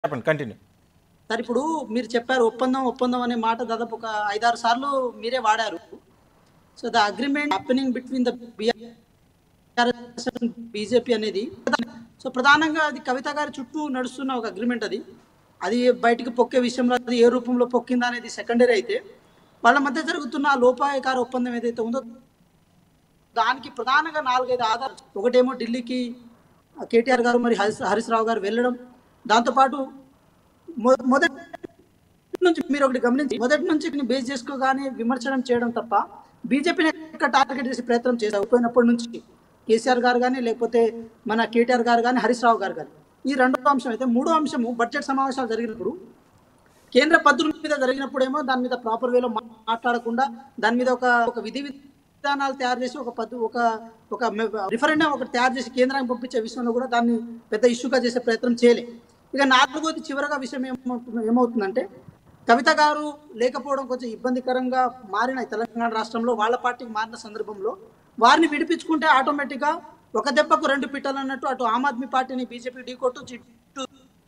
చెప్పండి continue sir ఇప్పుడు మీరు చెప్పారు ఒప్పందం ఒప్పందం అనే మాట దాదాపు ఒక ఐదారు సార్లు మీరే వాడారు so the agreement happening between the BJP అనేది సో ప్రధానంగా అది కవిత గారి చుట్టూ నడుస్తున్న ఒక అగ్రిమెంట్ అది అది బయటికి పొక్కే విషయంలో అది ఏ రూపంలో పొక్కిందా అనేది సెకండరీ అయితే వాళ్ళ మధ్య జరుగుతున్న ఆ లోపాయకార ఒప్పందం ఏదైతే ఉందో దానికి ప్రధానంగా నాలుగైదు ఆధారాలు ఒకటేమో ఢిల్లీకి కేటీఆర్ గారు మరి హరీష్ హరీష్ రావు గారు వెళ్ళడం దాంతోపాటు మొ- మొదటి నుంచి మీరు ఒకటి గమనించి మొదటి నుంచి బేస్ చేసుకోగానే విమర్శనం చేయడం తప్ప బీజేపీని ఎక్కడ టార్గెట్ చేసి ప్రయత్నం చేశారు పోయినప్పటి నుంచి కేసీఆర్ గారు కానీ లేకపోతే మన కేటీఆర్ గారు కానీ హరీష్ రావు గారు కానీ ఈ రెండో అంశం అయితే మూడో అంశము బడ్జెట్ సమావేశాలు జరిగినప్పుడు కేంద్ర పద్ధతుల మీద జరిగినప్పుడేమో దాని మీద ప్రాపర్ వేలో మాట్లాడకుండా దాని మీద ఒక ఒక విధి విధానాలు తయారు చేసి ఒక పద్ధతి ఒక ఒక రిఫరెండం ఒకటి తయారు చేసి కేంద్రానికి పంపించే విషయంలో కూడా దాన్ని పెద్ద ఇష్యూగా చేసే ప్రయత్నం చేయలే ఇక నాలుగోది చివరగా విషయం ఏమవుతుంది ఏమవుతుందంటే కవిత గారు లేకపోవడం కొంచెం ఇబ్బందికరంగా మారిన ఈ తెలంగాణ రాష్ట్రంలో వాళ్ళ పార్టీకి మారిన సందర్భంలో వారిని విడిపించుకుంటే ఆటోమేటిక్గా ఒక దెబ్బకు రెండు పిట్టలు అన్నట్టు అటు ఆమ్ ఆద్మీ పార్టీని బీజేపీ ఢీకొట్టు చిట్టు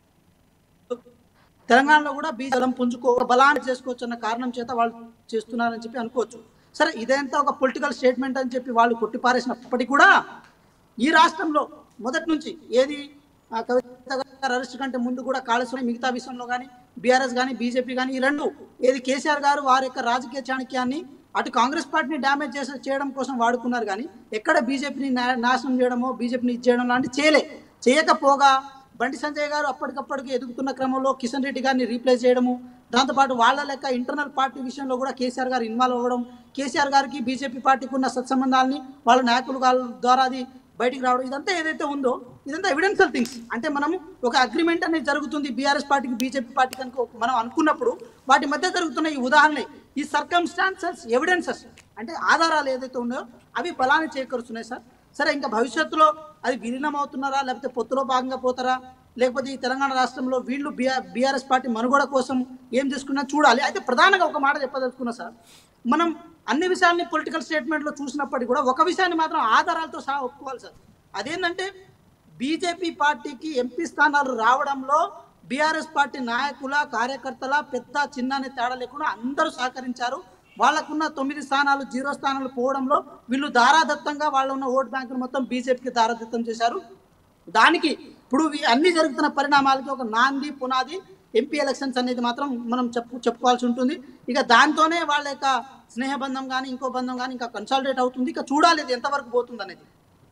తెలంగాణలో కూడా బీజం పుంజుకో బలాన్ని చేసుకోవచ్చు అన్న కారణం చేత వాళ్ళు చేస్తున్నారని చెప్పి అనుకోవచ్చు సరే ఇదంతా ఒక పొలిటికల్ స్టేట్మెంట్ అని చెప్పి వాళ్ళు కొట్టిపారేసినప్పటికీ కూడా ఈ రాష్ట్రంలో మొదటి నుంచి ఏది ఆ, కవిత గారి అరెస్ట్ కంటే ముందు కూడా కాళేశ్వరం మిగతా విషయంలో కానీ బీఆర్ఎస్ కానీ బీజేపీ కానీ ఈ రెండు ఏది కేసీఆర్ గారు వారి యొక్క రాజకీయ చాణక్యాన్ని అటు కాంగ్రెస్ పార్టీని డ్యామేజ్ చేసే చేయడం కోసం వాడుకున్నారు కానీ ఎక్కడ బీజేపీని నాశనం చేయడమో బీజేపీని ఇది చేయడం లాంటి చేయలే చేయకపోగా బండి సంజయ్ గారు అప్పటికప్పటికి ఎదుగుతున్న క్రమంలో కిషన్ రెడ్డి గారిని రీప్లేస్ చేయడము దాంతోపాటు వాళ్ళ లెక్క ఇంటర్నల్ పార్టీ విషయంలో కూడా కేసీఆర్ గారు ఇన్వాల్వ్ అవ్వడం కేసీఆర్ గారికి బీజేపీ పార్టీకి ఉన్న సత్సంబంధాలని వాళ్ళ నాయకుల గారి ద్వారా అది బయటికి రావడం ఇదంతా ఏదైతే ఉందో ఇదంతా ఎవిడెన్షియల్ థింగ్స్ అంటే మనం ఒక అగ్రిమెంట్ అనేది జరుగుతుంది బీఆర్ఎస్ పార్టీకి బీజేపీ పార్టీకి అనుకో మనం అనుకున్నప్పుడు వాటి మధ్య జరుగుతున్న ఈ ఉదాహరణ ఈ సర్కమ్స్టాన్సెస్ ఎవిడెన్సెస్ అంటే ఆధారాలు ఏదైతే ఉన్నాయో అవి బలాన్ని చేకూరుస్తున్నాయి సార్ సరే ఇంకా భవిష్యత్తులో అది విలీనం అవుతున్నారా లేకపోతే పొత్తులో భాగంగా పోతారా లేకపోతే ఈ తెలంగాణ రాష్ట్రంలో వీళ్ళు బీఆర్ బీఆర్ఎస్ పార్టీ మనుగడ కోసం ఏం చేసుకున్నా చూడాలి అయితే ప్రధానంగా ఒక మాట చెప్పదలుచుకున్నా సార్ మనం అన్ని విషయాల్ని పొలిటికల్ స్టేట్మెంట్లో చూసినప్పటికీ కూడా ఒక విషయాన్ని మాత్రం ఆధారాలతో సహా ఒప్పుకోవాలి సార్ అదేంటంటే బీజేపీ పార్టీకి ఎంపీ స్థానాలు రావడంలో బీఆర్ఎస్ పార్టీ నాయకుల కార్యకర్తల పెద్ద చిన్న అనే తేడా లేకుండా అందరూ సహకరించారు వాళ్ళకున్న తొమ్మిది స్థానాలు జీరో స్థానాలు పోవడంలో వీళ్ళు దారాదత్తంగా వాళ్ళ ఉన్న ఓట్ బ్యాంకును మొత్తం బీజేపీకి దారాదత్తం చేశారు దానికి ఇప్పుడు ఈ అన్ని జరుగుతున్న పరిణామాలకి ఒక నాంది పునాది ఎంపీ ఎలక్షన్స్ అనేది మాత్రం మనం చెప్పు చెప్పుకోవాల్సి ఉంటుంది ఇక దాంతోనే వాళ్ళ యొక్క స్నేహబంధం కానీ ఇంకో బంధం కానీ ఇంకా కన్సాలిడేట్ అవుతుంది ఇక చూడాలి ఇది ఎంతవరకు పోతుంది అనేది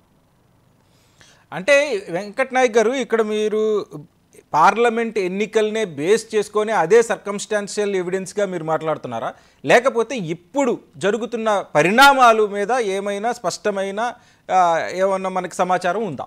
అంటే వెంకట్ నాయక్ గారు ఇక్కడ మీరు పార్లమెంట్ ఎన్నికల్నే బేస్ చేసుకొని అదే సర్కమ్స్టాన్షియల్ ఎవిడెన్స్గా మీరు మాట్లాడుతున్నారా లేకపోతే ఇప్పుడు జరుగుతున్న పరిణామాలు మీద ఏమైనా స్పష్టమైన ఆ, ఏమన్నా మనకి సమాచారం ఉందా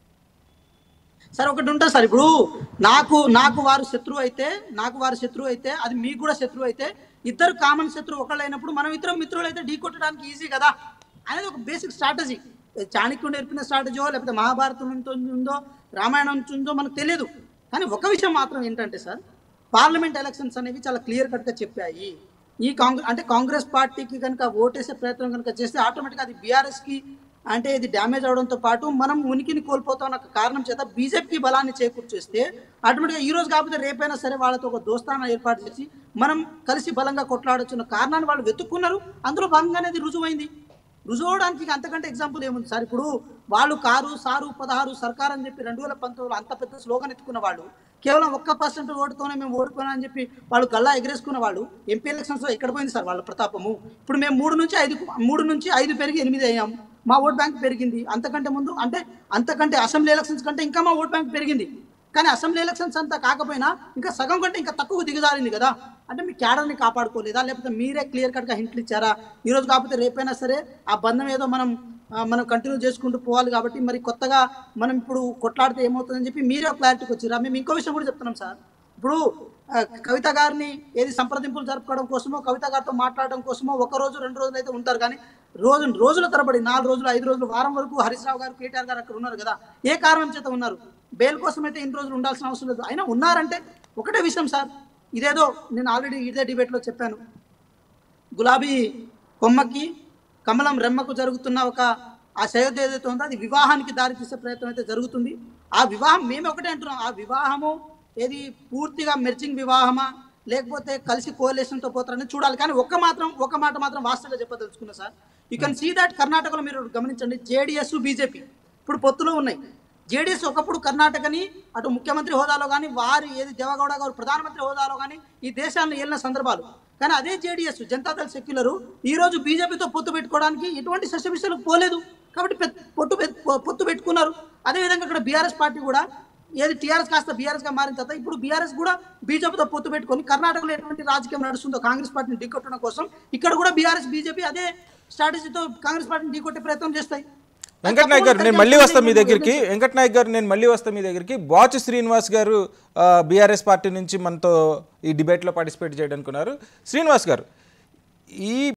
సార్ ఒకటి ఉంటుంది సార్ ఇప్పుడు నాకు నాకు వారు శత్రువు అయితే నాకు వారు శత్రువు అయితే అది మీకు కూడా శత్రువు అయితే ఇద్దరు కామన్ శత్రువు ఒకళ్ళు అయినప్పుడు మనం ఇద్దరు మిత్రులు అయితే ఢీ కొట్టడానికి ఈజీ కదా అనేది ఒక బేసిక్ స్ట్రాటజీ చాణక్యుడు నేర్పిన స్ట్రాటజీయో లేకపోతే మహాభారతం నుంచి ఉందో రామాయణం నుంచి ఉందో మనకు తెలియదు కానీ ఒక విషయం మాత్రం ఏంటంటే సార్ పార్లమెంట్ ఎలక్షన్స్ అనేవి చాలా క్లియర్ కట్గా చెప్పాయి ఈ కాంగ్రెస్ అంటే కాంగ్రెస్ పార్టీకి కనుక ఓటేసే ప్రయత్నం కనుక చేస్తే ఆటోమేటిక్గా అది బీఆర్ఎస్కి అంటే ఇది డ్యామేజ్ అవడంతో పాటు మనం ఉనికిని కోల్పోతాం ఒక కారణం చేత బీజేపీకి బలాన్ని చేకూర్చేస్తే ఆటోమేటిక్గా ఈ రోజు కాకపోతే రేపైనా సరే వాళ్ళతో ఒక దోస్తాన ఏర్పాటు చేసి మనం కలిసి బలంగా కొట్లాడొచ్చున్న కారణాన్ని వాళ్ళు వెతుక్కున్నారు అందులో భాగంగానే అది రుజువైంది రుజువు అవడానికి ఇక అంతకంటే ఎగ్జాంపుల్ ఏముంది సార్ ఇప్పుడు వాళ్ళు కారు సారు పదహారు సర్కార్ అని చెప్పి రెండు వేల పంతొమ్మిదిలో అంత పెద్ద స్లోగన్ ఎత్తుకున్న వాళ్ళు కేవలం ఒక్క పర్సెంట్ ఓటుతోనే మేము ఓడిపోయినా అని చెప్పి వాళ్ళు గల్లా ఎగరేసుకున్న వాళ్ళు ఎంపీ ఎలక్షన్స్లో ఎక్కడ పోయింది సార్ వాళ్ళ ప్రతాపము ఇప్పుడు మేము మూడు నుంచి ఐదు మూడు నుంచి ఐదు పెరిగి ఎనిమిది అయ్యాము మా ఓట్ బ్యాంక్ పెరిగింది అంతకంటే ముందు అంటే అంతకంటే అసెంబ్లీ ఎలక్షన్స్ కంటే ఇంకా మా ఓట్ బ్యాంక్ పెరిగింది కానీ అసెంబ్లీ ఎలక్షన్స్ అంతా కాకపోయినా ఇంకా సగం కంటే ఇంకా తక్కువ దిగజారింది కదా అంటే మీ క్యాడర్ని కాపాడుకోలేదా లేకపోతే మీరే క్లియర్ కట్గా హింట్లు ఇచ్చారా ఈ రోజు కాకపోతే రేపైనా సరే ఆ బంధం ఏదో మనం ఆ, మనం కంటిన్యూ చేసుకుంటూ పోవాలి కాబట్టి మరి కొత్తగా మనం ఇప్పుడు కొట్లాడితే ఏమవుతుందని చెప్పి మీరే క్లారిటీకి వచ్చిరా మేము ఇంకో విషయం కూడా చెప్తున్నాం సార్ ఇప్పుడు ఆ, కవిత గారిని ఏది సంప్రదింపులు జరుపుకోవడం కోసమో కవిత గారితో మాట్లాడడం కోసమో ఒక రోజు రెండు రోజులు అయితే ఉంటారు కానీ రోజు రోజుల తరబడి నాలుగు రోజులు ఐదు రోజులు వారం వరకు హరీష్ రావు గారు కేటీఆర్ గారు అక్కడ ఉన్నారు కదా ఏ కారణం చేత ఉన్నారు బెయిల్ కోసం అయితే ఇన్ని రోజులు ఉండాల్సిన అవసరం లేదు అయినా ఉన్నారంటే ఒకటే విషయం సార్ ఇదేదో నేను ఆల్రెడీ ఇదే డిబేట్లో చెప్పాను గులాబీ కొమ్మకి కమలం రెమ్మకు జరుగుతున్న ఒక ఆ సయోధ్య ఏదైతే ఉందో అది వివాహానికి దారితీసే ప్రయత్నం అయితే జరుగుతుంది ఆ వివాహం మేము ఒకటే అంటున్నాం ఆ వివాహము ఏది పూర్తిగా మెర్జింగ్ వివాహమా లేకపోతే కలిసి కోలేషన్తో పోతారని చూడాలి కానీ ఒక్క మాత్రం ఒక మాట మాత్రం వాస్తవంగా చెప్పదలుచుకున్నా sir you can see that కర్ణాటకలో మీరు గమనించండి జేడిఎస్ బీజేపీ ఇప్పుడు పొత్తులో ఉన్నాయి జేడీఎస్ ఒకప్పుడు కర్ణాటకని అటు ముఖ్యమంత్రి హోదాలో కానీ వారి ఏది దేవగౌడ గారు ప్రధానమంత్రి హోదాలో కానీ ఈ దేశాలను ఏలిన సందర్భాలు కానీ అదే జేడీఎస్ జనతాదళ సెక్యులరు ఈ రోజు బీజేపీతో పొత్తు పెట్టుకోవడానికి ఎటువంటి సస్యవిషయాలకు పోలేదు కాబట్టి పె- పొట్టు పె- పొత్తు పెట్టుకున్నారు అదేవిధంగా ఇక్కడ బీఆర్ఎస్ పార్టీ కూడా ఏది టీఆర్ఎస్ కాస్త బీఆర్ఎస్ గా మారిన తర్వాత ఇప్పుడు బీఆర్ఎస్ కూడా బీజేపీతో పొత్తు పెట్టుకొని కర్ణాటకలో ఎటువంటి రాజకీయం నడుస్తుందో కాంగ్రెస్ పార్టీని ఢీకొట్టడం కోసం ఇక్కడ కూడా బీఆర్ఎస్ బీజేపీ అదే స్ట్రాటజీతో కాంగ్రెస్ పార్టీని ఢీకొట్టే ప్రయత్నం చేస్తాయి వెంకట్ నాయక్ గారు నేను మళ్ళీ వస్తాను మీ దగ్గరికి వెంకట్ నాయక్ గారు నేను మళ్ళీ వస్తాను మీ దగ్గరికి బాచు శ్రీనివాస్ గారు బీఆర్ఎస్ పార్టీ నుంచి మనతో ఈ డిబేట్లో పార్టిసిపేట్ చేయడానికి ఉన్నారు శ్రీనివాస్ గారు ఈ